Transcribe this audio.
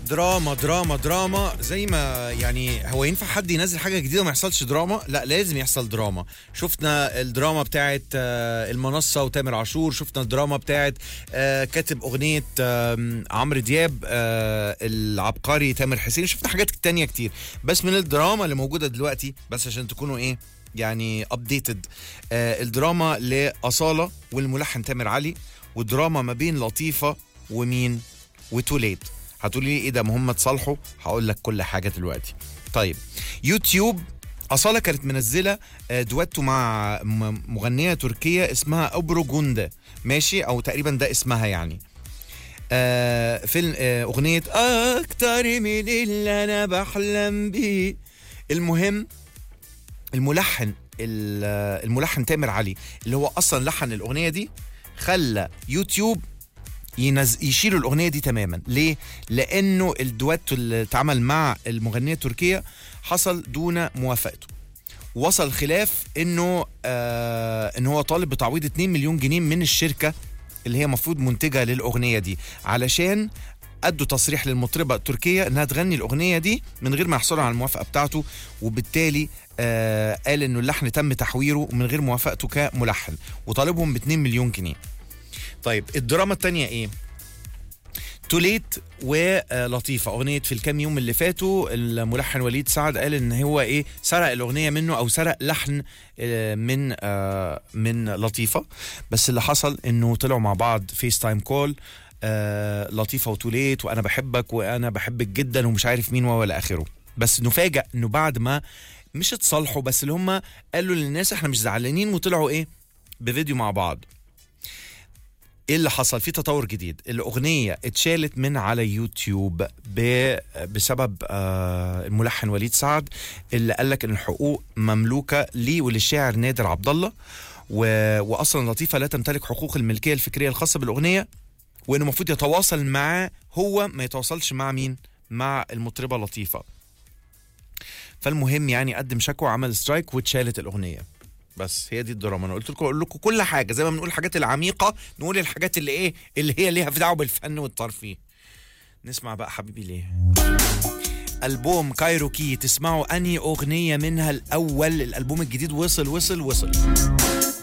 دراما دراما دراما زي ما يعني هو ينفع حد ينزل حاجه جديده وما يحصلش دراما لا لازم يحصل دراما شفنا الدراما بتاعت آه، المنصه وتامر عاشور شفنا الدراما بتاعت آه، كاتب اغنيه آم، عمرو دياب آه، العبقري تامر حسين شفنا حاجات تانية كتير بس من الدراما اللي موجوده دلوقتي بس عشان تكونوا ايه يعني ابديتد الدراما لاصاله والملحن تامر علي ودراما ما بين لطيفه ومين وتوليت هتقولي لي ايه ده ما هم اتصالحوا هقول لك كل حاجه دلوقتي طيب يوتيوب أصالة كانت منزلة آه، دويتو مع م- مغنية تركية اسمها أبرو جوندا ماشي أو تقريبا ده اسمها يعني آه فيلم آه أغنية أكتر من اللي أنا بحلم بيه المهم الملحن ال- آه، الملحن تامر علي اللي هو أصلا لحن الأغنية دي خلى يوتيوب ينز... يشيلوا الاغنيه دي تماما ليه لانه الدويتو اللي اتعمل مع المغنيه التركيه حصل دون موافقته وصل خلاف انه آه ان هو طالب بتعويض 2 مليون جنيه من الشركه اللي هي المفروض منتجه للاغنيه دي علشان ادوا تصريح للمطربه التركيه انها تغني الاغنيه دي من غير ما يحصلوا على الموافقه بتاعته وبالتالي آه قال انه اللحن تم تحويره من غير موافقته كملحن وطالبهم ب 2 مليون جنيه طيب الدراما التانية ايه؟ توليت ولطيفة أغنية في الكام يوم اللي فاتوا الملحن وليد سعد قال إن هو إيه سرق الأغنية منه أو سرق لحن آه، من آه، من لطيفة بس اللي حصل إنه طلعوا مع بعض فيس تايم كول آه لطيفة وتوليت وأنا بحبك وأنا بحبك جدا ومش عارف مين ولا آخره بس نفاجأ إنه بعد ما مش اتصالحوا بس اللي هم قالوا للناس إحنا مش زعلانين وطلعوا إيه بفيديو مع بعض ايه اللي حصل في تطور جديد الاغنيه اتشالت من على يوتيوب ب... بسبب آه الملحن وليد سعد اللي قال لك ان الحقوق مملوكه ليه وللشاعر نادر عبد الله و... واصلا لطيفه لا تمتلك حقوق الملكيه الفكريه الخاصه بالاغنيه وانه المفروض يتواصل معاه هو ما يتواصلش مع مين مع المطربه لطيفه فالمهم يعني قدم شكوى عمل سترايك واتشالت الاغنيه بس هي دي الدراما انا قلت لكم اقول لكم كل حاجه زي ما بنقول الحاجات العميقه نقول الحاجات اللي ايه اللي هي ليها دعوه بالفن والترفيه نسمع بقى حبيبي ليه ألبوم كايروكي تسمعوا أنهي أغنية منها الأول الألبوم الجديد وصل وصل وصل